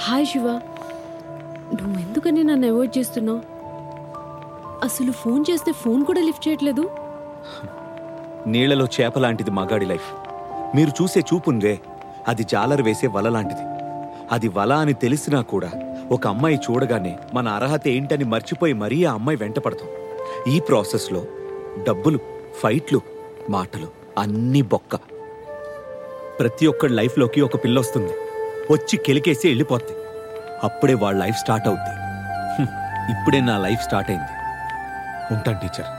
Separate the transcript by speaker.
Speaker 1: hi Shiva నువ్వెందుకని నన్ను avoid చేస్తున్నావు అసలు ఫోన్ చేస్తే ఫోన్ కూడా లిఫ్ట్ చేయట్లేదు
Speaker 2: నీళ్లలో చేప లాంటిది మగాడి లైఫ్ మీరు చూసే చూపుందే అది జాలరు వేసే వల లాంటిది అది వల అని తెలిసినా కూడా ఒక అమ్మాయి చూడగానే మన అర్హత ఏంటని మర్చిపోయి మరీ ఆ అమ్మాయి వెంట పడతాం ఈ ప్రాసెస్లో డబ్బులు ఫైట్లు మాటలు అన్నీ బొక్క ప్రతి ఒక్కడి లైఫ్లోకి ఒక పిల్ల వస్తుంది వచ్చి కెలికేసి వెళ్ళిపోద్ది అప్పుడే వాళ్ళ లైఫ్ స్టార్ట్ అవుద్ది హ్మ్, ఇప్పుడే నా లైఫ్ స్టార్ట్ అయింది ఉంటాను టీచర్